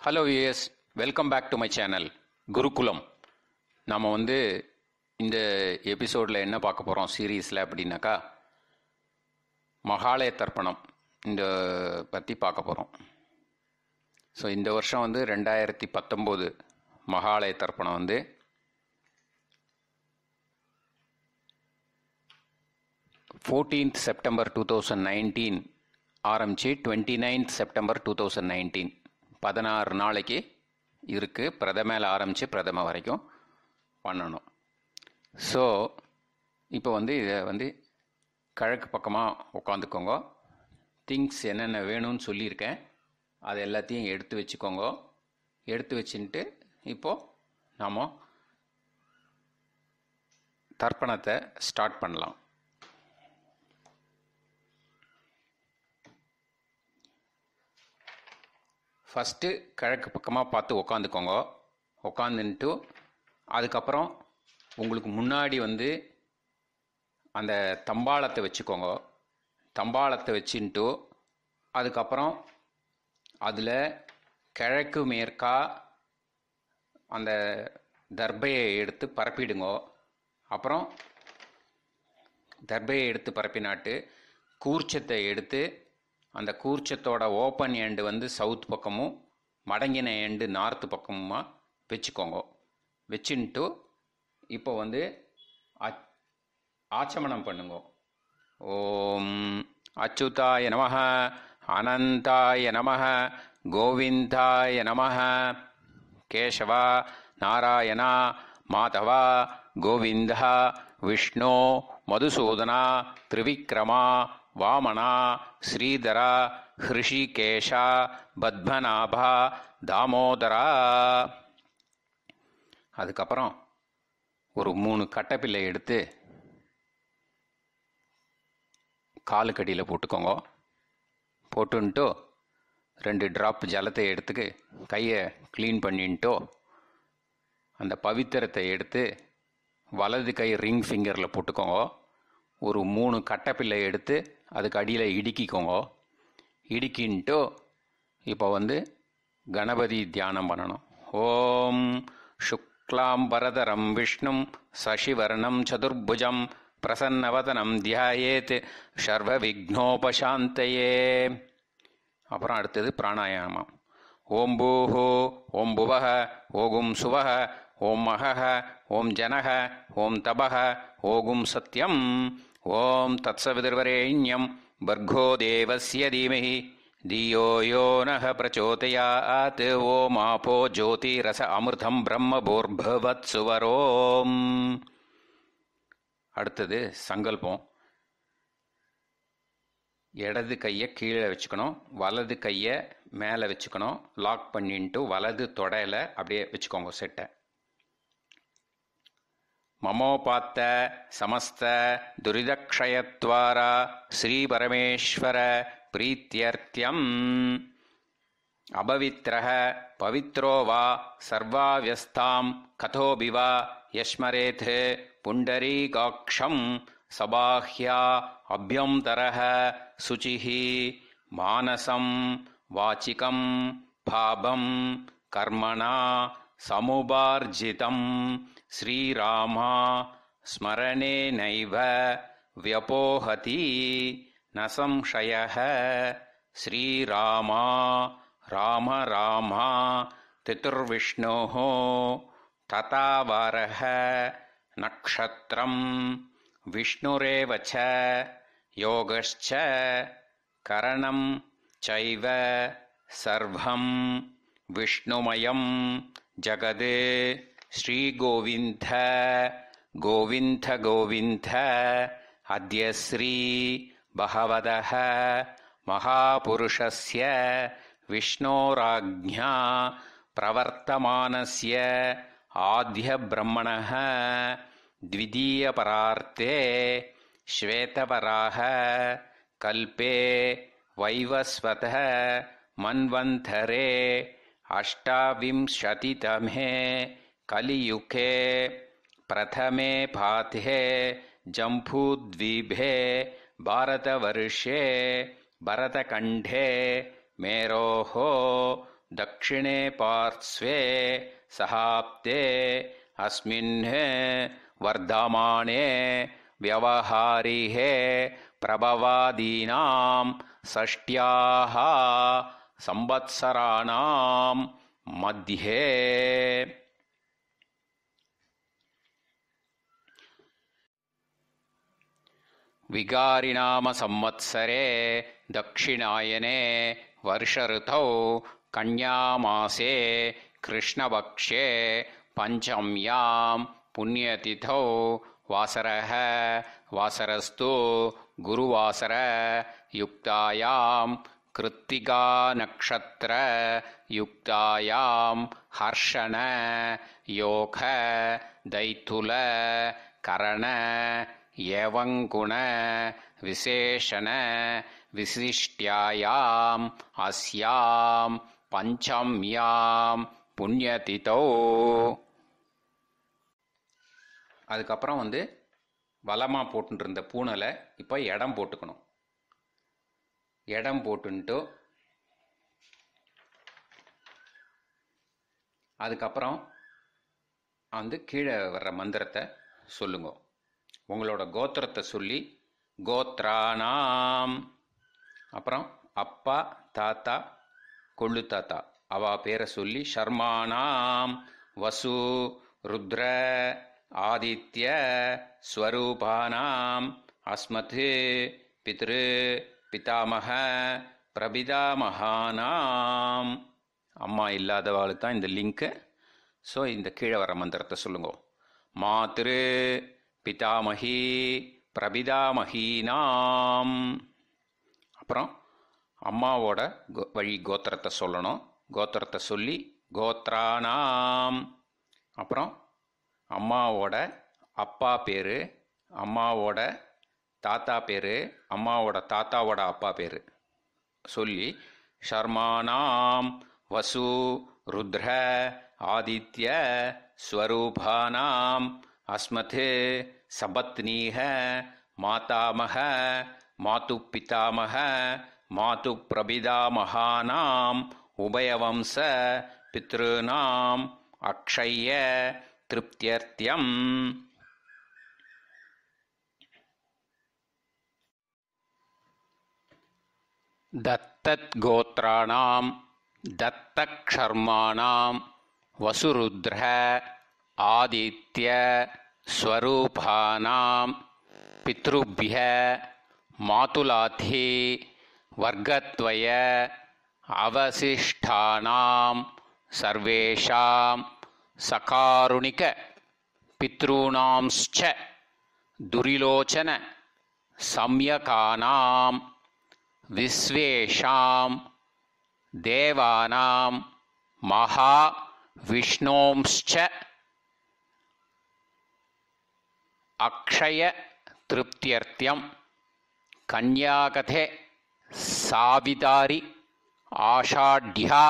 hello VS welcome back to my channel Gurukulam நாம் வந்து இந்த எபிசோடில் என்ன பார்க்க போகிறோம் சீரீஸில் அப்படின்னாக்கா மகாலய தர்ப்பணம் இந்த பற்றி பார்க்க போகிறோம் ஸோ இந்த வருஷம் வந்து ரெண்டாயிரத்தி பத்தொம்போது மகாலய தர்ப்பணம் வந்து fourteenth September two thousand nineteen ஆரம்பித்து twenty ninth September two thousand nineteen பதினாறு நாளைக்கு இருக்குது பிரதமையில் ஆரம்பித்து பிரதம வரைக்கும் பண்ணணும் ஸோ இப்போ வந்து இதை வந்து கிழக்கு பக்கமாக உட்காந்துக்கோங்க திங்ஸ் என்னென்ன வேணும்னு சொல்லியிருக்கேன் அது எல்லாத்தையும் எடுத்து வச்சுக்கோங்க எடுத்து வச்சுட்டு இப்போது நாம் தர்ப்பணத்தை ஸ்டார்ட் பண்ணலாம் ஃபஸ்ட்டு கிழக்கு பக்கமாக பார்த்து உக்காந்துக்கோங்க உக்காந்துன்ட்டு அதுக்கப்புறம் உங்களுக்கு முன்னாடி வந்து அந்த தம்பாளத்தை வச்சுக்கோங்க தம்பாளத்தை வச்சுன்ட்டு அதுக்கப்புறம் அதில் கிழக்கு மேற்கா அந்த தர்பையை எடுத்து பரப்பிடுங்க அப்புறம் தர்பையை எடுத்து பரப்பினாட்டு கூர்ச்சத்தை எடுத்து அந்த கூர்ச்சத்தோட ஓப்பன் எண்டு வந்து சவுத் பக்கமும் மடங்கின எண்டு நார்த்து பக்கமுமா வச்சுக்கோங்க வச்சுன்ட்டு இப்போ வந்து அச்- ஆச்சமனம் பண்ணுங்க ஓம் அச்சுதாய நம அனந்தாய நம கோவிந்தாய நம கேசவா நாராயணா மாதவா கோவிந்தா விஷ்ணு மதுசூதனா திரிவிக்ரமா வாமனா ஸ்ரீதரா ஹிருஷிகேஷா பத்மநாபா தாமோதரா அதுக்கப்புறம் ஒரு மூணு கட்டைப்பிள்ளை எடுத்து காலுக்கடியில் போட்டுக்கோங்க போட்டுன்ட்டு ரெண்டு ட்ராப் ஜலத்தை எடுத்துக்கு கையை க்ளீன் பண்ணின்ட்டோ அந்த பவித்திரத்தை எடுத்து வலது கை ரிங் ஃபிங்கரில் போட்டுக்கோங்க ஒரு மூணு கட்டைப்பிள்ளை எடுத்து அதுக்கு அடியில் இடுக்கிக்கோங்க இடுக்கின்ட்டு இப்போ வந்து கணபதி தியானம் பண்ணணும் ஓம் சுக்லாம் பரதரம் விஷ்ணும் சசிவர்ணம் சதுர்புஜம் பிரசன்னவதனம் தியாயேத் சர்வ விக்னோபசாந்தயே அப்புறம் அடுத்தது பிராணாயாமம் ஓம் பூஹோ ஓம் புவஹ ஓகும் சுவஹ ஓம் மகஹ ஓம் ஜனஹ ஓம் தபஹ ஓகும் சத்யம் ஓம் தத்சவிதுர்வரேண்யம் பர்கோ தேவஸ்ய தீமஹி தியோ யோ நः பிரச்சோதயாத் ஓம் ஆபோ ஜோதிரச அமிர்தம் பிரம்ம போர்பவத் சுவரோம் அடுத்தது சங்கல்பம் இடது கையை கீழே வச்சுக்கணும் வலது கையை மேலே வச்சுக்கணும் லாக் பண்ணின்ட்டு வலது தொடையில அப்படியே வச்சுக்கோங்க செட்டை மமோபாத்த சமஸ்த துரிதக்ஷயத்வாரா ஸ்ரீ பரமேஸ்வர பிரீத்தியர்த்தியம் அபவித்ரः பவித்ரோ வா சர்வாவியஸ்தாம் கதோபி வா யஸ்மரேத் புண்டரீகாட்சம் சபாஹ்யா அபியந்தரः சுச்சிः மானசம் வாச்சிகம் பாபம் கர்மணா சமுபார்ஜிதம் ஸ்ரீராமா ஸ்மரணேனைவ व्यपोहति न संशयः श्रीरामा राम रामा तितुर्विष्णोः ततावारः नक्षत्रं विष्णुरेव च योगश्च करणं चैव सर्वं विष्णुमयं जगद् श्रीगोविन्द गोविन्द गोविन्द अद्य श्री भगवतः महापुरुषस्य विष्णोराज्ञा प्रवर्तमानस्य आद्यब्रह्मणः द्वितीयपरार्ते श्वेतपराः कल्पे वैवस्वतः मन्वन्थरे अष्टाविंशतितमे कलियुगे प्रथमे पाथे जम्बूद्वीपे भारतवर्षे भरतखण्डे मेरोः दक्षिणे पार्श्वे सहाप्ते अस्मिन् वर्धमाने व्यवहारिहे प्रभवादीनां षष्ट्याः संवत्सराणां मध्ये विगारिनामसंवत्सरे दक्षिणायने वर्षऋतौ कन्यामासे कृष्णपक्षे पञ्चम्यां पुण्यतिथौ वासरः वासरस्तु गुरुवासर युक्तायां कृत्तिकानक्षत्रयुक्तायां हर्षण योग दैथुल करण यवङ्गुण विशेषण विशिष्ट्यायाम् अस्यां பஞ்சம்யாம் புண்ணியதிதோ அதுக்கப்புறம் வந்து வலமாக போட்டுட்டு இருந்த பூனலை இப்போ இடம் போட்டுக்கணும் இடம் போட்டுன்ட்டு அதுக்கப்புறம் வந்து கீழே வர்ற மந்திரத்தை சொல்லுங்க உங்களோட கோத்திரத்தை சொல்லி கோத்ரானாம் அப்புறம் அப்பா தாத்தா கொள்ளு தாத்தா அவா பேரை சொல்லி ஷர்மானாம் வசு ருத்ர ஆதித்ய ஸ்வரூபானாம் அஸ்மத் பித்ரு பிதாமக பிரபிதாமகானாம் அம்மா இல்லாதவாளுக்கு தான் இந்த லிங்க்கு ஸோ இந்த கீழே வர மந்திரத்தை சொல்லுங்க மாத்ரு பிதாமகி பிரபிதாமகீனாம் அப்புறம் அம்மாவோட கோ- வழி கோத்திரத்தை சொல்லணும் கோத்திரத்தை சொல்லி கோத்ரானாம் அப்புறம் அம்மாவோட அப்பா பேர் அம்மாவோட தாத்தா பேர் அம்மாவோட தாத்தாவோட அப்பா பேர் சொல்லி ஷர்மானாம் வசு ருத்ர ஆதித்ய ஸ்வரூபானாம் அஸ்மத் சபத்னீக மாதாமக மாது பிதாமக மாது பிரபிதாமகானாம் உபயவம்ச பித்ருநாம் அக்ஷய திருப்தியர்த்தியம் दत्तद्गोत्राणां दत्तक्षर्माणां वसुरुद्र आदित्य स्वरूपानां पितृभ्य मातुलाथि वर्गद्वय अवशिष्टानां सर्वेषां सकारुणिक पितॄणांश्च दुरिलोचन सम्यकानां विश्वेषां देवानां महाविष्णोंश्च अक्षयतृप्त्यर्थ्यं कन्याकथे सावितारि आषाढ्या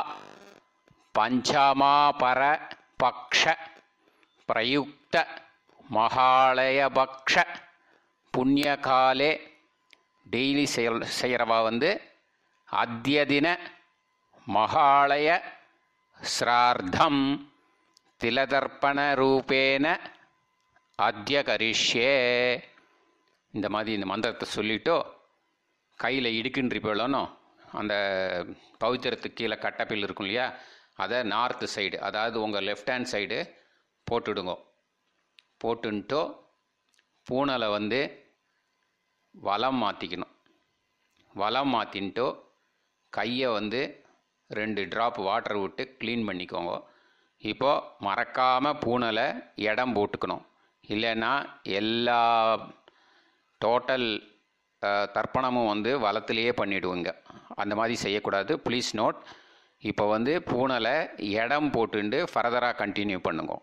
पञ्चमापरपक्ष प्रयुक्त महालयपक्ष புண்ணியகாலே டெய்லி செயல் செய்கிறவா வந்து அத்தியதின மகாலய ஸ்ரார்த்தம் திலதர்ப்பண ரூபேன அத்திய கரிஷ்யே இந்த மாதிரி இந்த மந்திரத்தை சொல்லிட்டோ கையில் இடுக்கின்றிப்போலனும் அந்த பவித்திரத்துக்கு கீழே கட்டப்பில் இருக்கும் இல்லையா அதை நார்த்து சைடு அதாவது உங்கள் லெஃப்ட் ஹேண்ட் சைடு போட்டுடுங்க போட்டுன்ட்டோ பூனலை வந்து வலம் மாற்றிக்கணும் வலம் மாற்றின்ட்டோ கையை வந்து ரெண்டு ட்ராப் வாட்டர் விட்டு க்ளீன் பண்ணிக்கோங்க இப்போது மறக்காமல் பூனலை இடம் போட்டுக்கணும் இல்லைன்னா எல்லா டோட்டல் தர்ப்பணமும் வந்து வலத்திலேயே பண்ணிவிடுவோங்க அந்த மாதிரி செய்யக்கூடாது ப்ளீஸ் நோட் இப்போ வந்து பூனலை இடம் போட்டுண்டு ஃபர்தராக கண்டினியூ பண்ணுங்க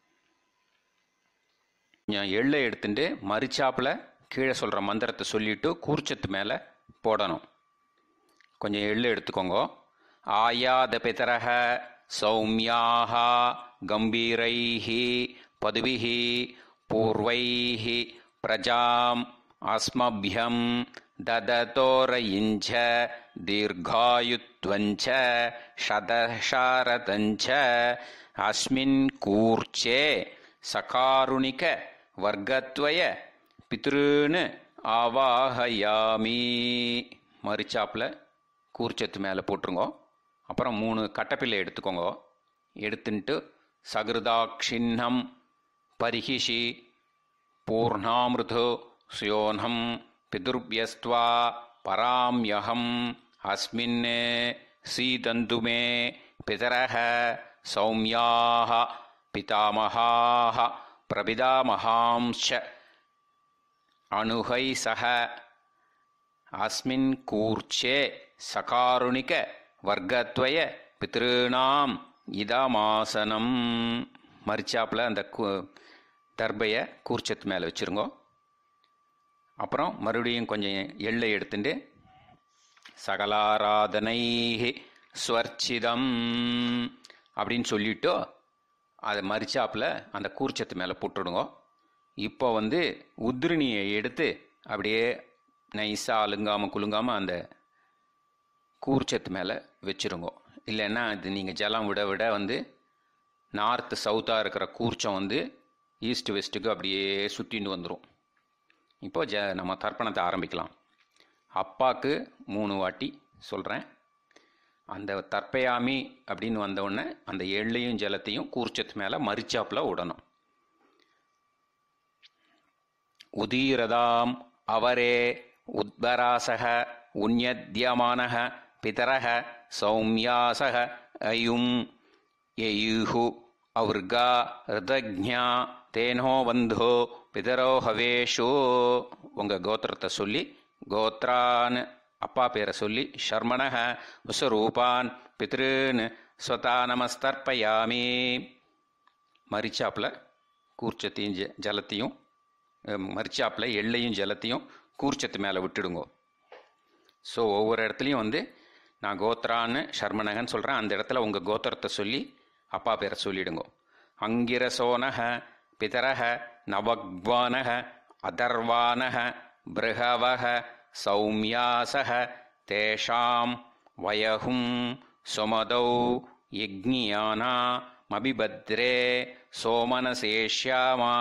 கொஞ்சம் எள்ளை எடுத்துட்டு மறிச்சாப்பில் கீழே சொல்கிற மந்திரத்தை சொல்லிட்டு கூர்ச்சத்து மேலே போடணும் கொஞ்சம் எள்ளு எடுத்துக்கோங்க ஆயாத பிதரக சௌமியாக கம்பீரைः பதுவிः பூர்வைः பிரஜாம் அஸ்மபியம் ददतोरयिञ्च दीर्घायुत्वञ्च शतशारदञ्च अस्मिन् कूर्चे सकारुणिक वर्गत्वय பித்ருன்னு ஆவாஹயாமி மறிச்சாப்பில் கூர்ச்சத்து மேலே போட்டுருங்கோ அப்புறம் மூணு கட்டப்பிள்ளை எடுத்துக்கோங்க எடுத்துன்ட்டு சகிருதாக்ஷின்னம் பரிஹிஷி பூர்ணாமிருதோ சுயோனம் பிதுர்பியஸ்த்வா பராம்யகம் அஸ்மின் சீதந்து மே பிதரः சௌமியாः பிதாமகாः பிரபிதாமகாம்श्च அணுகை சக அஸ்மின் கூர்ச்சே சகாருணிக வர்க்கத்வய பித்ருணாம் இதமாசனம் மரிச்சாப்பில் அந்த கு- தர்பைய கூர்ச்சத்து மேலே வச்சுருங்கோ அப்புறம் மறுபடியும் கொஞ்சம் எள்ளை எடுத்துட்டு சகலாராதனை ஸ்வர்ச்சிதம் அப்படின்னு சொல்லிட்டோ அதை மரிச்சாப்பில் அந்த கூர்ச்சத்து மேலே போட்டுடுங்க இப்போ வந்து உத்ரிணியை எடுத்து அப்படியே நைஸாக அலுங்காமல் குலுங்காமல் அந்த கூர்ச்சத்து மேலே வச்சுருங்க இல்லைன்னா அது நீங்கள் ஜலம் விட விட வந்து நார்த்து சவுத்தாக இருக்கிற கூர்ச்சம் வந்து ஈஸ்ட் வெஸ்ட்டுக்கு அப்படியே சுற்றிட்டு வந்துடும் இப்போ ஜ நம்ம தர்ப்பணத்தை ஆரம்பிக்கலாம் அப்பாக்கு மூணு வாட்டி சொல்கிறேன் அந்த தற்பயாமி அப்படின்னு வந்த உடனே அந்த எள்ளையும் ஜலத்தையும் கூர்ச்சத்து மேலே மரிச்சாப்பில் விடணும் உதீரதாம் அவரே உத்பராசக உன்யத்யமானக பிதரக சௌமியாசக அயும் யயுஹு அவர்கா ரிதஜ்ஞா தேனோ வந்தோ பிதரோ ஹவேஷோ உங்கள் கோத்திரத்தை சொல்லி கோத்ரான்னு அப்பா பேரை சொல்லி ஷர்மணக உசரூபான் பித்ருன்னு ஸ்வதா நமஸ்தர்ப்பயாமி மரிச்சாப்பில் கூர்ச்சத்தையும் ஜ ஜலத்தையும் அஹ், மரிச்சாப்பில் எள்ளையும் ஜலத்தையும் கூர்ச்சத்து மேலே விட்டுடுங்கோ ஸோ ஒவ்வொரு இடத்துலையும் வந்து நான் கோத்ரான்னு ஷர்மனகன்னு சொல்கிறேன் அந்த இடத்துல உங்கள் கோத்திரத்தை சொல்லி அப்பா பேரை சொல்லிடுங்கோ அங்கிரசோனக பிதரக நவக்வானக அதர்வானக பிருகவக சௌமியாசக தேஷாம் வயகும் சுமதௌ யக்ஞியானா மபிபத்ரே சோமனசேஷ்யாமா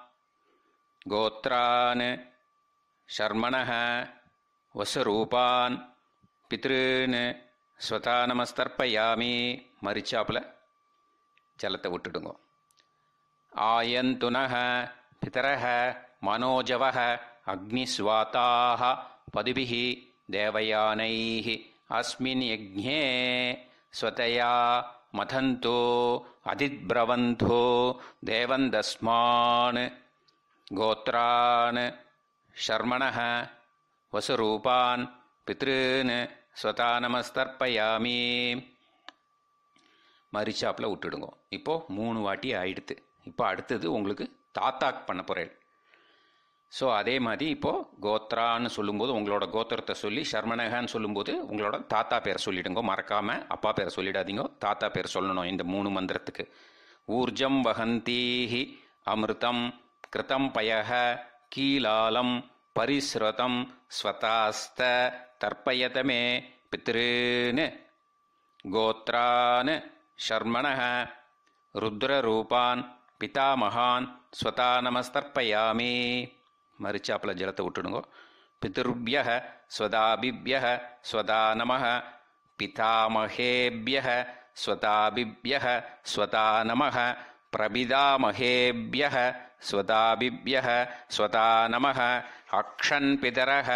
கோத்ரான் शर्मणः वसरूपान् பித்ருன்னு ஸ்வதா நமஸ்தர்ப்பயாமி மரிச்சாப்பில் ஜலத்தை விட்டுடுங்க ஆயந்துனः பிதரः மனோஜவः அக்னிஸ்வாத்தாः பதுபிः தேவயானைः அஸ்மின் யஜ்ஞே ஸ்வதயா மதந்தோ அதித்ரவந்தோ தேவந்தஸ்மான் கோத்ரான் शर्मणः वसुरूपान् பித்ருன்னு ஸ்வதா நமஸ்தர்ப்பயாமி மரிச்சாப்பில் விட்டுடுங்க இப்போ மூணு வாட்டி ஆயிடுத்து இப்போ அடுத்தது உங்களுக்கு தாத்தாக்கு பண்ண போகிறேன் ஸோ அதே மாதிரி இப்போது கோத்ரான்னு சொல்லும்போது உங்களோட கோத்திரத்தை சொல்லி ஷர்மனகான்னு சொல்லும்போது உங்களோட தாத்தா பேர் சொல்லிடுங்க மறக்காமல் அப்பா பேர் சொல்லிடாதீங்க தாத்தா பேர் சொல்லணும் இந்த மூணு மந்திரத்துக்கு ஊர்ஜம் வகந்தீஹி அமிர்தம் கிருதம் பயக கீலாலம் பரிஸ்ருதம் ஸ்வதாஸ்த தர்ப்பயத மே பித்ருன்னு கோத்ரான் ஷர்மணः ருத்ரரூபான் பிதாமகான் ஸ்வதா நமஸ்தர்ப்பயாமி மரிச்சாப்பில் ஜலத்தை விட்டுடுங்க பிதృभ्य ஸ்வதாபிभ्य ஸ்வதா நமः பிதாமகேभ्यः ஸ்வதாபிभ्यः ஸ்வதா நமः பிரபிதாமகேभ्यः ஸ்வதாபிभ्यः ஸ்வதா நமः அக்ஷன் பிதரः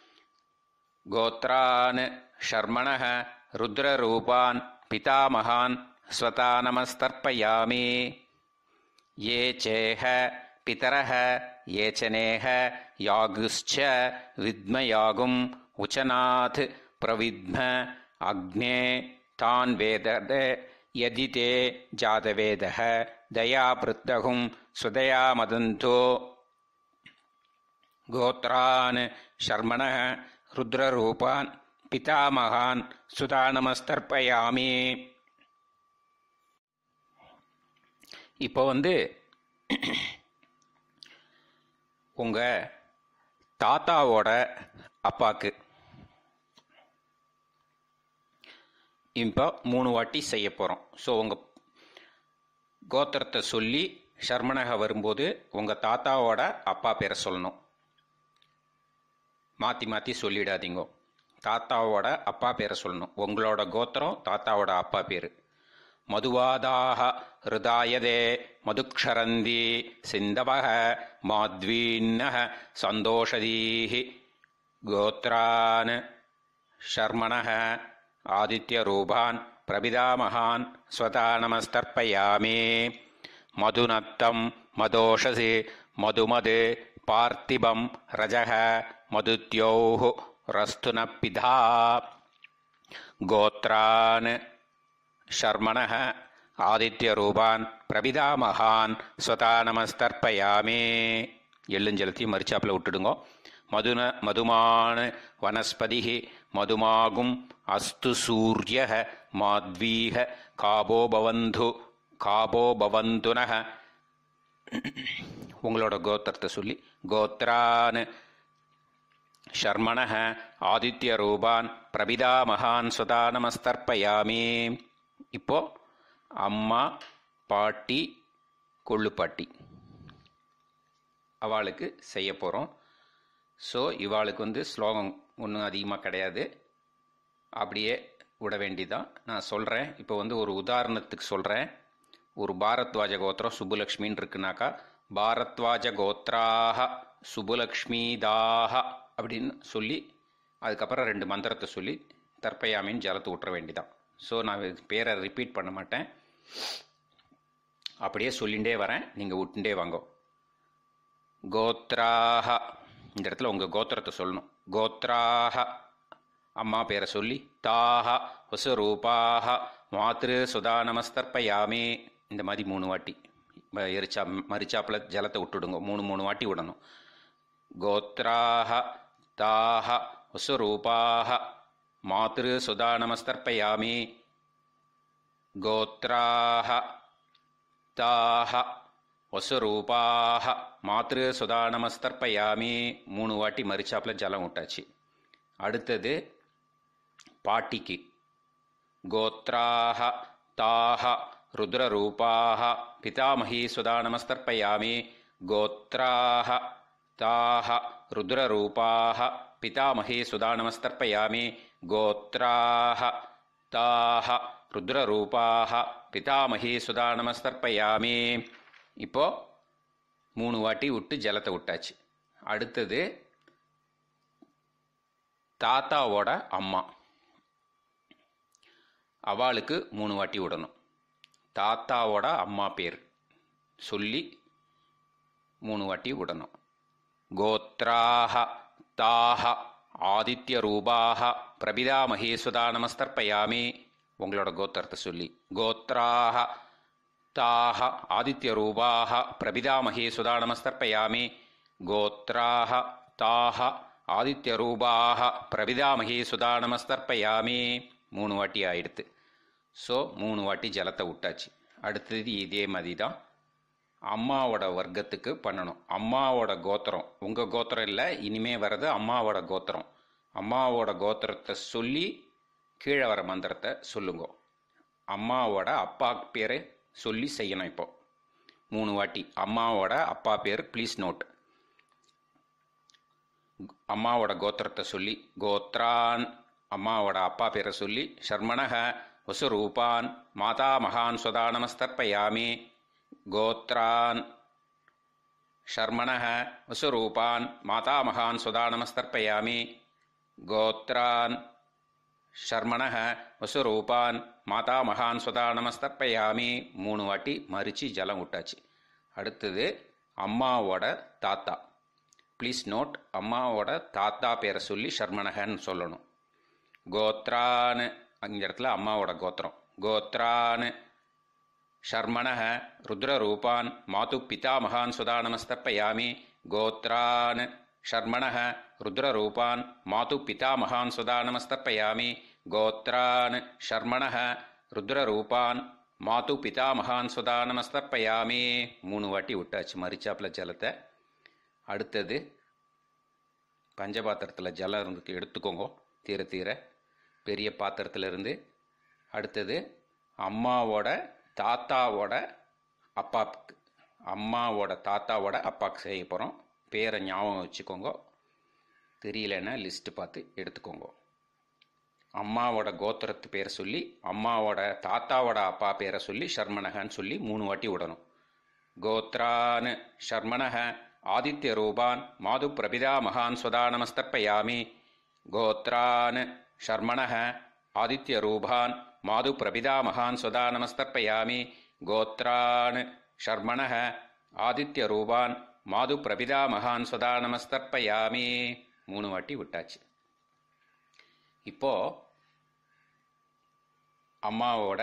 गोत्रान् शर्मणः रुद्ररूपान् पितामहान् स्वता नमस्तर्पयामि ये चेह पितरः ये च नेह यागुश्च विद्मयागुम् उचनात् प्रविद्म अग्ने तान् वेदद यदि ते जातवेदः दयापृत्तहुं स्वदया मदन्तो गोत्रान् शर्मणः रुद्ररूपान् पितामहान् सुதானமஸ்தர்ப்பயாமி இப்போ வந்து உங்கள் தாத்தாவோட அப்பாக்கு இப்போ மூணு வாட்டி செய்ய போகிறோம் ஸோ உங்கள் கோத்திரத்தை சொல்லி ஷர்மனக வரும்போது உங்கள் தாத்தாவோட அப்பா பேரை சொல்லணும் மாற்றி மாற்றி சொல்லிடாதீங்க தாத்தாவோட அப்பா பேரை சொல்லணும் உங்களோட கோத்திரம் தாத்தாவோட அப்பா பேர் மதுவாதாக ஹிருதாயதே மதுக்ஷரந்தி சிந்தவக மாத்வீன்னக சந்தோஷதீஹி கோத்ரான் ஷர்மணः ஆதித்யரூபான் பிரபிதாமகான் ஸ்வதா நமஸ்தர்ப்பயாமி மதுநத்தம் மதோஷசி மதுமது பார்த்திபம் ரஜக மதுத்யோः ரஸ்துன பிதா கோத்ரான் ஷர்மணः ஆதித்யரூபான் பிரபிதாமகான் ஸ்வதா நமஸ்தர்ப்பயாமி எள்ளுஞ்சலத்தையும் மரிச்சாப்பில் விட்டுடுங்கோ மதுன மதுமான வனஸ்பதி மதுமாகும் அஸ்து சூரிய மாத்வீக காபோ பவந்து காபோ பவந்துனக உங்களோட கோத்திரத்தை சொல்லி கோத்ரான் ஷர்மணः ஆதித்ய ரூபான் பிரபிதா மகான் சுதா நமஸ்தர்ப்பயாமி இப்போ அம்மா பாட்டி கொள்ளுப்பாட்டி அவளுக்கு செய்ய போகிறோம் ஸோ இவாளுக்கு வந்து ஸ்லோகம் ஒன்றும் அதிகமாக கிடையாது அப்படியே விட வேண்டிதான் நான் சொல்கிறேன் இப்போ வந்து ஒரு உதாரணத்துக்கு சொல்கிறேன் ஒரு பாரத்வாஜ கோத்திரம் சுப்புலக்ஷ்மின்னு இருக்குனாக்கா பாரத்வாஜ கோத்ராக சுப்புலக்ஷ்மிதாக அப்படின்னு சொல்லி அதுக்கப்புறம் ரெண்டு மந்திரத்தை சொல்லி தற்பயாமின்னு ஜலத்தை விட்டுற வேண்டிதான் ஸோ நான் பேரை ரிப்பீட் பண்ண மாட்டேன் அப்படியே சொல்லிகிட்டே வரேன் நீங்கள் விட்டுண்டே வாங்க கோத்ராக இந்த இடத்துல உங்கள் கோத்திரத்தை சொல்லணும் கோத்ராக அம்மா பேரை சொல்லி தாக வசுரூபாக மாத்ரு சுதா நமஸ்தர்ப்பயாமே இந்த மாதிரி மூணு வாட்டி ம- எரிச்சா மரிச்சாப்பில் ஜலத்தை விட்டுடுங்க மூணு மூணு வாட்டி விடணும் கோத்ராக தாக வசுரூபாக மாத்ரு சுதா நமஸ்தர்ப்பயாமி கோத்ராக தாஹ வசுரூபாக மாத்ரு சுதா நமஸ்தர்ப்பயாமி மூணு வாட்டி மரிச்சாப்பில் ஜலம் விட்டாச்சு அடுத்தது பாட்டிக்கு கோத்ராக தாஹ ருத்ரரூபாக பிதாமகி சுதா நமஸ்தர்ப்பயாமி கோத்ராக தாஹ ருத்ரரூபாக பிதாமகி சுதா நமஸ்தர்ப்பயாமி கோத்ராக தாஹ ருத்ரரூபாக பிதாமகி சுதா நமஸ்தர்ப்பயாமி இப்போ மூணு வாட்டி விட்டு ஜலத்தை விட்டாச்சு அடுத்தது தாத்தாவோட அம்மா அவளுக்கு மூணு வாட்டி விடணும் தாத்தாவோட அம்மா பேர் சொல்லி மூணு வாட்டி விடணும் கோத்ராக தாஹ ஆதித்யரூபாக பிரபிதாமகி சுதா நமஸ்தர்ப்பயாமி உங்களோட கோத்திரத்தை சொல்லி கோத்ராக தாஹ ஆதித்யரூபாக பிரபிதாமகி சுதா நமஸ்தர்ப்பயாமி கோத்ராக தாஹ ஆதித்யரூபாக பிரபிதாமகி சுதா நமஸ்தர்ப்பயாமி மூணு வாட்டி ஆயிடுத்து ஸோ மூணு வாட்டி ஜலத்தை விட்டாச்சு அடுத்தது இதே மாதிரி தான் அம்மாவோட வர்க்கத்துக்கு பண்ணணும் அம்மாவோட கோத்திரம் உங்கள் கோத்திரம் இல்லை இனிமே வர்றது அம்மாவோட கோத்திரம் அம்மாவோட கோத்திரத்தை சொல்லி கீழே வர மந்திரத்தை சொல்லுங்க அம்மாவோட அப்பா பேரை சொல்லி செய்யணும் இப்போ மூணு வாட்டி அம்மாவோட அப்பா பேர் ப்ளீஸ் நோட் அம்மாவோட கோத்திரத்தை சொல்லி கோத்ரான் அம்மாவோட அப்பா பேரை சொல்லி ஷர்மணக வசுரூபான் மாதா மகான் சுதா நமஸ்தர்ப்பயாமி கோத்ரான் ஷர்மணः வசுரூபான் மாதாமகான் சுதா நமஸ்தர்ப்பயாமி கோத்ரான் ஷர்மணः வசுரூபான் மாதாமகான் சுதா நமஸ்தர்ப்பயாமி மூணு வாட்டி மறிச்சு ஜலம் விட்டாச்சு அடுத்தது அம்மாவோட தாத்தா ப்ளீஸ் நோட் அம்மாவோட தாத்தா பேரை சொல்லி ஷர்மணகன்னு சொல்லணும் கோத்ரான் அந்த இடத்துல அம்மாவோட கோத்திரம் கோத்ரான் शर्मणः रुद्ररूपान् मातुः पितामहान् सुधा नमस्तर्पयामि गोत्रान् शर्मणः रुद्ररूपान् मातुः पितामहान् सुधा नमस्तर्पयामि गोत्रान् शर्मणः ருத்ரரூபான் மாது பிதாமகான் சுதா நமஸ்தர்ப்பயாமி மூணு வாட்டி விட்டாச்சு மரிச்சாப்புல ஜலத்தை அடுத்தது பஞ்சபாத்திரத்தில் ஜலம் இருந்து எடுத்துக்கோங்க தீர தீர பெரிய பாத்திரத்துல இருந்து அடுத்தது அம்மாவோட தாத்தாவோட அப்பாவுக்கு அம்மாவோட தாத்தாவோட அப்பாவுக்கு செய்ய போகிறோம் பேரை ஞாபகம் வச்சுக்கோங்க தெரியலன்னா லிஸ்ட்டு பார்த்து எடுத்துக்கோங்க அம்மாவோட கோத்திரத்து பேரை சொல்லி அம்மாவோட தாத்தாவோட அப்பா பேரை சொல்லி ஷர்மனகன்னு சொல்லி மூணு வாட்டி விடணும் கோத்ரான் ஷர்மணः ஆதித்ய ரூபான் மாது பிரபிதா மகான் சுதா நமஸ்தர்ப்பயாமி கோத்ரான் ஷர்மணः ஆதித்ய ரூபான் மாது பிரபிதா மகான் சுதா நமஸ்தர்ப்பயாமி கோத்ரான் ஷர்மணः ஆதித்ய ரூபான் மாது பிரபிதா மகான் சுதா நமஸ்தர்ப்பயாமி மூணு வாட்டி விட்டாச்சு இப்போ அம்மாவோட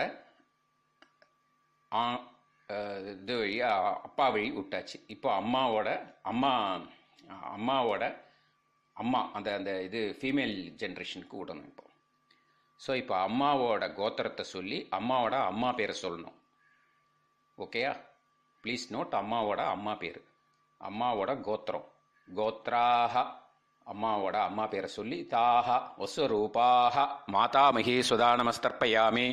ஆ- அஹ் இது வழி அ- அப்பா வழி விட்டாச்சு இப்போ அம்மாவோட அம்மா அம்மாவோட அம்மா அந்த அந்த இது ஃபீமேல் ஜென்ரேஷனுக்கு விடணும் இப்போ ஸோ இப்போ அம்மாவோட கோத்திரத்தை சொல்லி அம்மாவோட அம்மா பேரை சொல்லணும் ஓகேயா ப்ளீஸ் நோட் அம்மாவோட அம்மா பேர் அம்மாவோட கோத்திரம் கோத்ராக அம்மாவோட அம்மா பேரை சொல்லி தாஹ வசுரூபாக மாதாமகி சுதானமஸ்தர்ப்பயாமி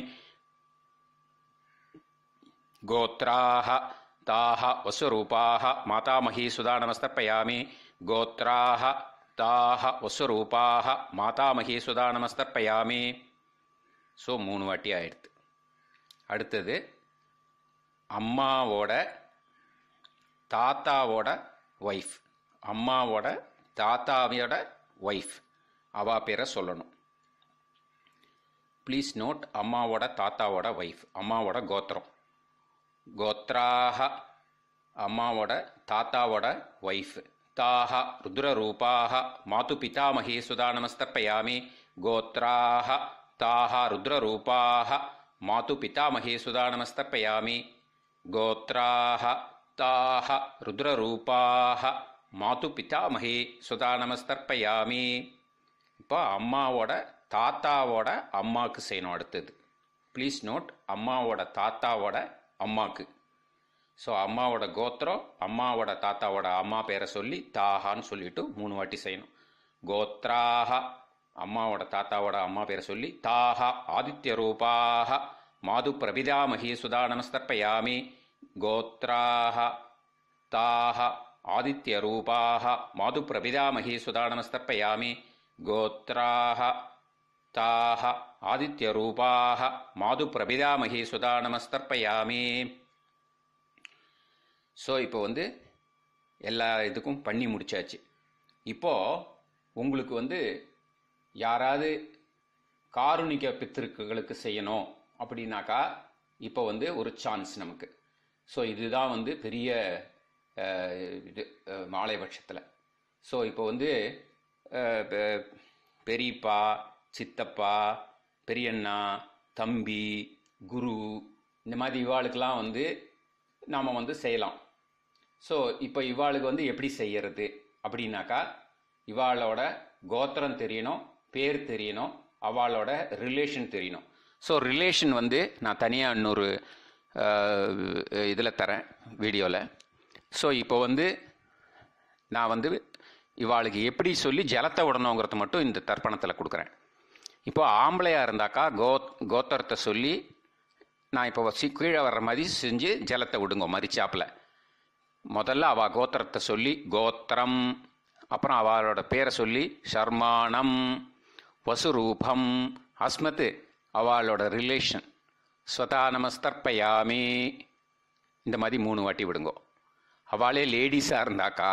गोत्राः ताः वसुरूपाः मातामही सुधा नमस्तर्पयामि गोत्राः ताः वसुरूपाः மாதாமகி சுதா நமஸ்தர்ப்பயாமி ஸோ மூணு வாட்டி ஆயிடுது அடுத்தது அம்மாவோட தாத்தாவோட ஒய்ஃப் அம்மாவோட தாத்தாவோட ஒய்ஃப் அவா பேரை சொல்லணும் ப்ளீஸ் நோட் அம்மாவோட தாத்தாவோட ஒய்ஃப் அம்மாவோட கோத்திரம் கோத்ராக அம்மாவோட தாத்தாவோட ஒய்ஃப் தாஹ ருத்ரரூபாக மாது பிதாமகி சுதா நமஸ்தர்ப்பயாமி கோத்ராக தாஹ ருத்ரரூபாக மாது பிதாமகி சுதா நமஸ்தர்ப்பயாமி கோத்ராக தாஹ ருத்ரரூபாக மாது பிதாமகி சுதா நமஸ்தர்ப்பயாமி இப்போ அம்மாவோட தாத்தாவோட அம்மாவுக்கு செய்யணும் அடுத்தது ப்ளீஸ் நோட் அம்மாவோட தாத்தாவோட அம்மாக்கு ஸோ அம்மாவோட கோத்திரம் அம்மாவோட தாத்தாவோட அம்மா பேரை சொல்லி தாஹான்னு சொல்லிட்டு மூணு வாட்டி செய்யணும் கோத்ராக அம்மாவோட தாத்தாவோட அம்மா பேரை சொல்லி தாஹ ஆதித்ய ரூபாக மாது பிரபிதாமகி சுதா நமஸ்தர்ப்பயாமி கோத்ராக தாஹ ஆதித்ய ரூபாக மாது பிரபிதாமகி சுதா நமஸ்தர்ப்பயாமி கோத்ராக தாஹ ஆதித்ய ரூபாக மாது பிரபிதாமகி சுதா நமஸ்தர்ப்பயாமி ஸோ இப்போ வந்து எல்லா இதுக்கும் பண்ணி முடிச்சாச்சு இப்போ உங்களுக்கு வந்து யாராவது காருணிக பித்திருக்களுக்கு செய்யணும் அப்படின்னாக்கா இப்போ வந்து ஒரு சான்ஸ் நமக்கு ஸோ இதுதான் வந்து பெரிய அஹ், இது அஹ், மாலைபட்சத்தில் ஸோ இப்போ வந்து அஹ், பெ- பெரியப்பா சித்தப்பா பெரியண்ணா தம்பி குரு இந்த மாதிரி இவாளுக்கெல்லாம் வந்து நாம் வந்து செய்யலாம் ஸோ இப்போ இவாளுக்கு வந்து எப்படி செய்யறது அப்படின்னாக்கா இவாளோட கோத்திரம் தெரியணும் பேர் தெரியணும் அவளோட ரிலேஷன் தெரியணும் ஸோ ரிலேஷன் வந்து நான் தனியாக இன்னொரு இதில் தரேன் வீடியோவில் ஸோ இப்போ வந்து நான் வந்து இவாளுக்கு எப்படி சொல்லி ஜலத்தை விடணுங்கிறத மட்டும் இந்த தர்ப்பணத்தில் கொடுக்குறேன் இப்போ ஆம்பளையாக இருந்தாக்கா கோ கோத்திரத்தை சொல்லி நான் இப்போ சி கீழே வர்ற மாதிரி செஞ்சு ஜலத்தை விடுங்க மரிச்சாப்பில் முதல்ல அவ கோத்திரத்தை சொல்லி கோத்திரம் அப்புறம் அவளோட பேரை சொல்லி ஷர்மானம் வசுரூபம் அஸ்மத்து அவளோட ரிலேஷன் ஸ்வதா நமஸ்தர்ப்பயாமி இந்த மாதிரி மூணு வாட்டி விடுங்கோ அவளே லேடிஸாக இருந்தாக்கா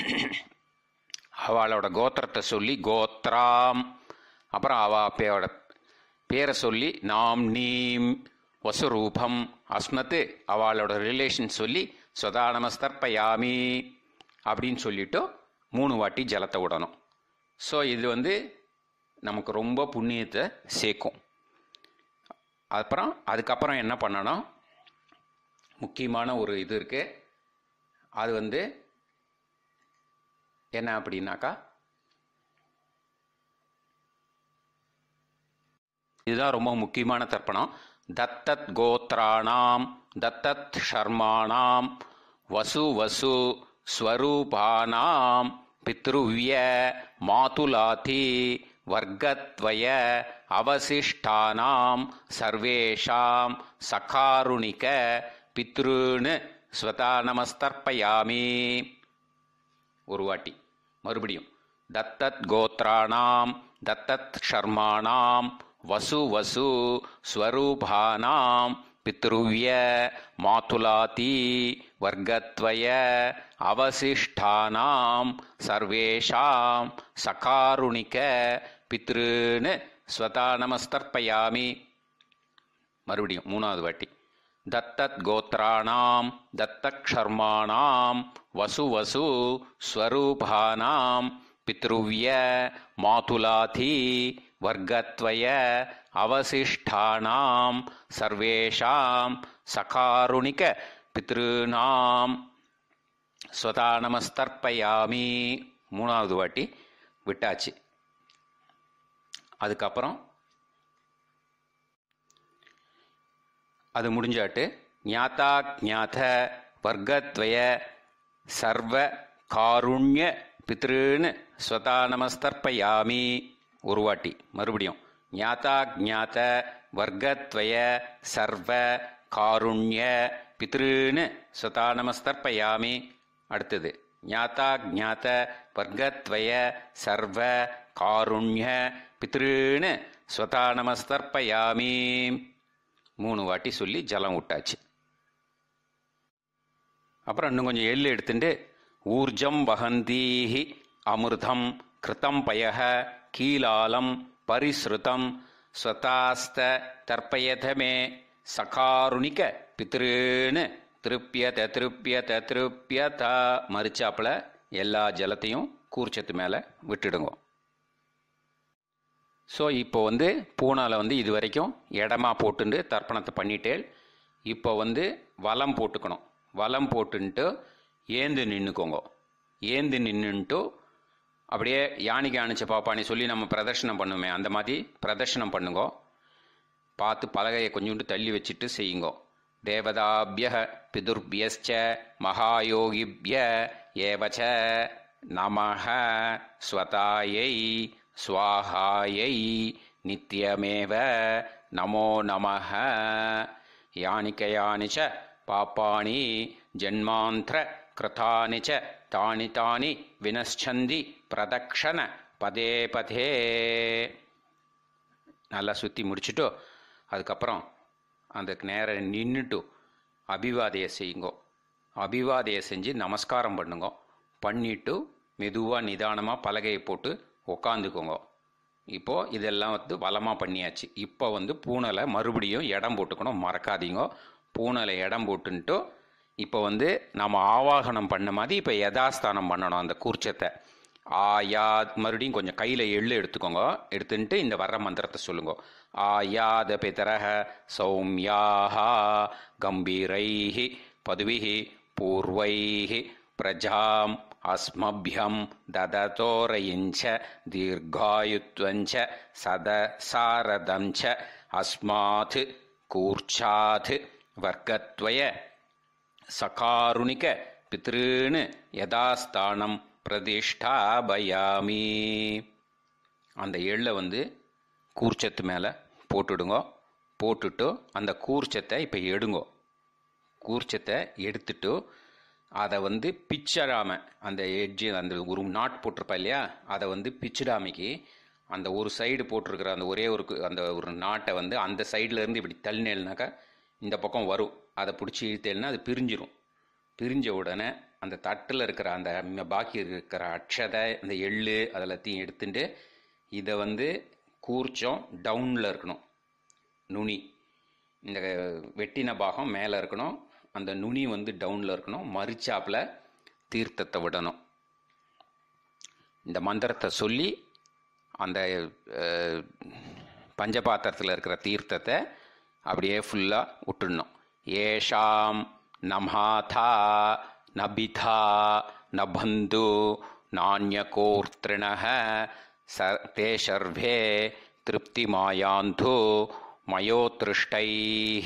அவளோட கோத்திரத்தை சொல்லி கோத்ராம் அப்புறம் அவ பேரோட பேரை சொல்லி நாம் நீம் வசுரூபம் அஸ்மத்து அவளோட ரிலேஷன் சொல்லி சொதா நமஸ்தர்ப்பயாமி அப்படின்னு சொல்லிட்டு மூணு வாட்டி ஜலத்தை விடணும் ஸோ இது வந்து நமக்கு ரொம்ப புண்ணியத்தை சேர்க்கும் அப்புறம் அதுக்கப்புறம் என்ன பண்ணணும் முக்கியமான ஒரு இது இருக்கு அது வந்து என்ன அப்படின்னாக்கா இதுதான் ரொம்ப முக்கியமான தர்ப்பணம் தத்தத் கோத்ராணாம் தத்தத் ஷர்மாணாம் வசு வசு ஸ்வரூபானாம் பித்ருவ்ய மாதுலாதி வர்க்கத்வய அவசிஷ்டானாம் சர்வேஷாம் சகாருணிக பித்ருன்னு ஸ்வதா நமஸ்தர்ப்பயாமி ஒரு வாட்டி மறுபடியும் தத்தத் கோத்ராணாம் தத்தத் ஷர்மாணாம் வசு வசு ஸ்வரூபானாம் பித்ருவ்ய மாதுலாதி வர்க்கத்வய அவசிஷ்டானாம் சர்வேஷாம் சகாருணிக பித்ருன்னு ஸ்வதா நமஸ்தர்ப்பயாமி மறுபடியும் மூணாவது வாட்டி தத்தத் கோத்ராணாம் தத்தக்ஷர்மாணாம் வசு வசு ஸ்வரூபானாம் பித்ருவ்ய மாதுலாதி வர்க்கத்வய அவசிஷ்டானாம் சர்வேஷாம் சகாருணிக பித்ருநாம் ஸ்வதா நமஸ்தர்ப்பயாமி மூணாவது வாட்டி விட்டாச்சு அதுக்கப்புறம் அது முடிஞ்சாட்டு ஞாத்தா ஞாத வர்க்கத்வய சர்வ காருண்ய பித்ருன்னு ஸ்வதா நமஸ்தர்ப்பயாமி ஒரு வாட்டி மறுபடியும் ஞாத்தா ஞாத வர்க்கத்வய சர்வ காருண்ய பித்ருன்னு ஸ்வதா நமஸ்தர்ப்பயாமி அடுத்தது ஞாத்தா ஞாத வர்க்கத்வய சர்வ காருண்ய பித்ருன்னு ஸ்வதா நமஸ்தர்ப்பயாமி மூணு வாட்டி சொல்லி ஜலம் விட்டாச்சு அப்புறம் இன்னும் கொஞ்சம் எள்ளு எடுத்துட்டு ஊர்ஜம் வகந்தீஹி அமிர்தம் கிருத்தம் பயக கீலாலம் பரிஸ்ருதம் ஸ்வதாஸ்த தர்ப்பயதமே சகாருணிக பித்ருன்னு திருப்பியத திருப்பியத திருப்பியதா மறிச்சாப்புல எல்லா ஜலத்தையும் கூர்ச்சத்து மேலே விட்டுடுங்க ஸோ இப்போ வந்து பூனாவில் வந்து இது வரைக்கும் இடமா போட்டுண்டு தர்ப்பணத்தை பண்ணிட்டேன் இப்போ வந்து வலம் போட்டுக்கணும் வலம் போட்டுன்ட்டு ஏந்து நின்றுக்கோங்க ஏந்து நின்றுன்ட்டு அப்படியே யானைக்கு அணிச்ச பாப்பானி சொல்லி நம்ம பிரதர்ஷனம் பண்ணுமே அந்த மாதிரி பிரதர்ஷனம் பண்ணுங்க பார்த்து பலகையை கொஞ்சோண்டு தள்ளி வச்சுட்டு செய்யுங்க தேவதாபிய பிதுர்பியஸ்ச மகாயோகிபிய ஏவச்ச நமஹ ஸ்வதாயை ஸ்வாஹாயை நித்யமேவ நமோ நமஹ யானிகயானி ச பாப்பாணி ஜன்மாந்திர கிருதானி ச தானி தானி வினஷ்சந்தி பிரதக்ஷண பதே பதே நல்லா சுற்றி முடிச்சுட்டு அதுக்கப்புறம் அதுக்கு நேரம் நின்றுட்டு அபிவாதைய செய்யுங்கோ அபிவாதைய செஞ்சு நமஸ்காரம் பண்ணுங்க பண்ணிட்டு மெதுவாக நிதானமாக பலகையை போட்டு உக்காந்துக்கோங்க இப்போது இதெல்லாம் வந்து வளமாக பண்ணியாச்சு இப்போ வந்து பூனலை மறுபடியும் இடம் போட்டுக்கணும் மறக்காதீங்க பூனலை இடம் போட்டுன்ட்டு இப்போ வந்து நம்ம ஆவாகனம் பண்ண மாதிரி இப்போ யதாஸ்தானம் பண்ணணும் அந்த கூர்ச்சத்தை ஆயா மறுபடியும் கொஞ்சம் கையில் எள்ளு எடுத்துக்கோங்க எடுத்துட்டு இந்த வர்ற மந்திரத்தை சொல்லுங்க ஆயாத பிதரக சௌமியாஹா கம்பீரைஹி பதுவிஹி பூர்வைஹி பிரஜாம் அஸ்மபியம் தததோரயிஞ்ச தீர்காயுத்வஞ்ச சத சாரதஞ்ச அஸ்மாத் கூர்ச்சாத் வர்க்கத்வய சகாருணிக பித்ருன்னு யதாஸ்தானம் பிரதிஷ்டாபயாமி அந்த எள்ளை வந்து கூர்ச்சத்து மேலே போட்டுடுங்க போட்டுட்டு அந்த கூர்ச்சத்தை இப்போ எடுங்கோ கூர்ச்சத்தை எடுத்துட்டு அதை வந்து பிச்சிடாம அந்த எட்ஜு அந்த ஒரு நாட் போட்டிருப்பா இல்லையா அதை வந்து பிச்சிடாமைக்கு அந்த ஒரு சைடு போட்டிருக்கிற அந்த ஒரே ஒரு கு- அந்த ஒரு நாட்டை வந்து அந்த சைடுல இருந்து இப்படி தள்ளினேல்னாக்கா இந்த பக்கம் வரும் அதை பிடிச்சி இழுத்தேல்னா அது பிரிஞ்சிரும் பிரிஞ்ச உடனே அந்த தட்டில் இருக்கிற அந்த ம- பாக்கி இருக்கிற அக்ஷதை அந்த எள்ளு அதெல்லாத்தையும் எடுத்துட்டு இதை வந்து கூர்ச்சம் டவுனில் இருக்கணும் நுனி இந்த வெட்டின பாகம் மேலே இருக்கணும் அந்த நுனி வந்து டவுனில் இருக்கணும் மறிச்சாப்புல தீர்த்தத்தை விடணும் இந்த மந்திரத்தை சொல்லி அந்த அஹ், பஞ்சபாத்திரத்தில் இருக்கிற தீர்த்தத்தை அப்படியே ஃபுல்லாக விட்டுடணும் ஏஷாம் நமாதா நபிதா நபந்து நானியகோர்த்திருணः ச தே சர்வே திருப்திமாயாந்து மயோத்ருஷ்டைः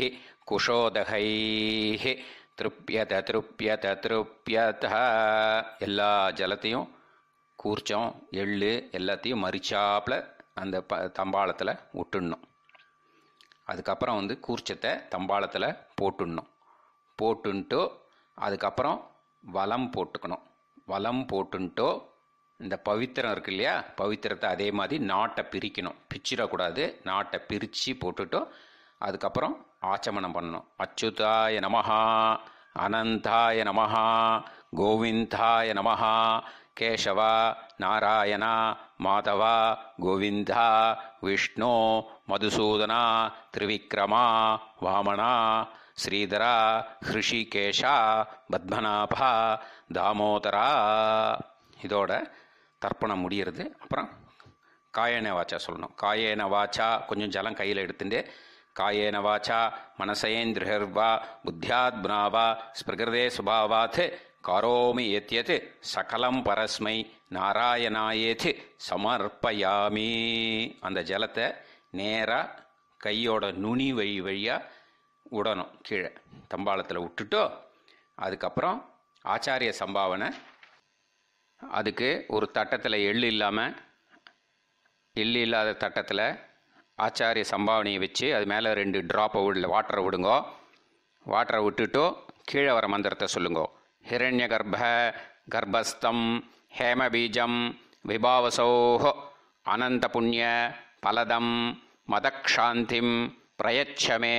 குஷோதகைः திருப்யத திருப்யத திருப்யத எல்லா ஜலத்தையும் கூர்ச்சம் எள்ளு எல்லாத்தையும் மறிச்சாப்பில் அந்த ப தம்பாளத்தில் விட்டுடணும் அதுக்கப்புறம் வந்து கூர்ச்சத்தை தம்பாளத்தில் போட்டுடணும் போட்டுன்ட்டு அதுக்கப்புறம் வலம் போட்டுக்கணும் வலம் போட்டுன்ட்டோ இந்த பவித்திரம் இருக்கு இல்லையா பவித்திரத்தை அதே மாதிரி நாட்டை பிரிக்கணும் பிச்சிடக்கூடாது நாட்டை பிரித்து போட்டுட்டோ அதுக்கப்புறம் ஆச்சமனம் பண்ணணும் அச்சுதாய நமஹா அனந்தாய நமஹா கோவிந்தாய நமஹா கேசவா நாராயணா மாதவா கோவிந்தா விஷ்ணு மதுசூதனா திரிவிக்ரமா வாமனா ஸ்ரீதரா ஹிருஷிகேஷா பத்மநாபா தாமோதரா இதோட தர்ப்பணம் முடிகிறது அப்புறம் காயேன வாச்சா சொல்லணும் காயேன வாச்சா கொஞ்சம் ஜலம் கையில் எடுத்துட்டு காயேன வாச்சா மனசேந்திரியர்வா புத்தியாத்மனாவா ஸ்பிருகிருதே சுபாவாத் கரோமி எத்யத் சகலம் பரஸ்மை நாராயணாயேத் சமர்ப்பயாமி அந்த ஜலத்தை நேராக கையோட நுனி வழி வழியாக விடணும் கீழே தம்பாளத்தில் விட்டுட்டோ அதுக்கப்புறம் ஆச்சாரிய சம்பாவனை அதுக்கு ஒரு தட்டத்தில் எள்ளு இல்லாமல் எள்ளு இல்லாத தட்டத்தில் ஆச்சாரிய சம்பாவனையை வச்சு அது மேலே ரெண்டு ட்ராப்பை விடல வாட்டரை விடுங்கோ வாட்டரை விட்டுட்டோ கீழே வர மந்திரத்தை சொல்லுங்கோ ஹிரண்ய கர்ப்ப கர்ப்பஸ்தம் ஹேமபீஜம் விபாவசோஹோ அனந்த புண்ணிய பலதம் மதக்ஷாந்திம் பிரயச்சமே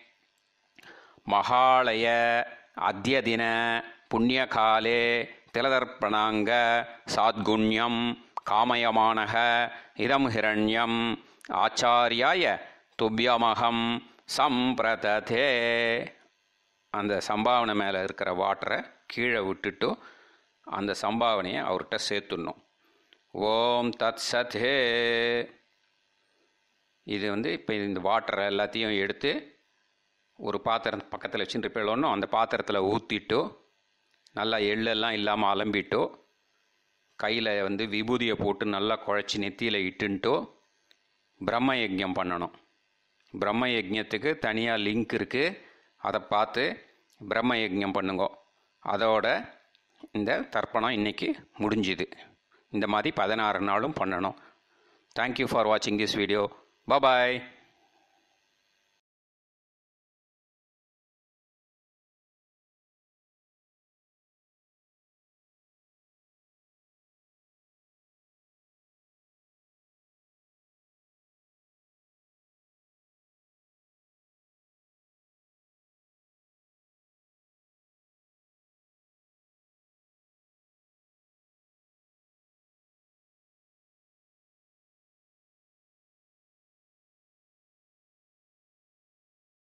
மகாலய அத்தியதின புண்ணியகாலே திலதர்ப்பணாங்க சாத்குண்யம் காமயமானக இதம் ஹிரண்யம் ஆச்சாரியாய துப்பியமகம் சம்பிரததே அந்த சம்பாவனை மேலே இருக்கிற வாட்டரை கீழே விட்டுட்டு அந்த சம்பாவனையை அவர்கிட்ட சேர்த்துடணும் ஓம் தத் சத்ஹே இது வந்து இப்போ இந்த வாட்டரை எல்லாத்தையும் எடுத்து ஒரு பாத்திரம் பக்கத்தில் வச்சுட்டு ரிப்பேர் ஒன்றும் அந்த பாத்திரத்தில் ஊற்றிட்டு நல்லா எள்ளெல்லாம் இல்லாமல் அலம்பிட்டோ கையில் வந்து விபூதியை போட்டு நல்லா குழச்சி நெத்தியில் இட்டுன்ட்டோ பிரம்ம யஜ்ஞம் பண்ணணும் பிரம்ம யஜ்ஞத்துக்கு தனியாக லிங்க் இருக்குது அதை பார்த்து பிரம்ம யஜ்ஞம் பண்ணுங்க அதோட இந்த தர்ப்பணம் இன்னைக்கு முடிஞ்சுது இந்த மாதிரி பதினாறு நாளும் பண்ணணும் தேங்க்யூ ஃபார் வாட்சிங் திஸ் வீடியோ பாய்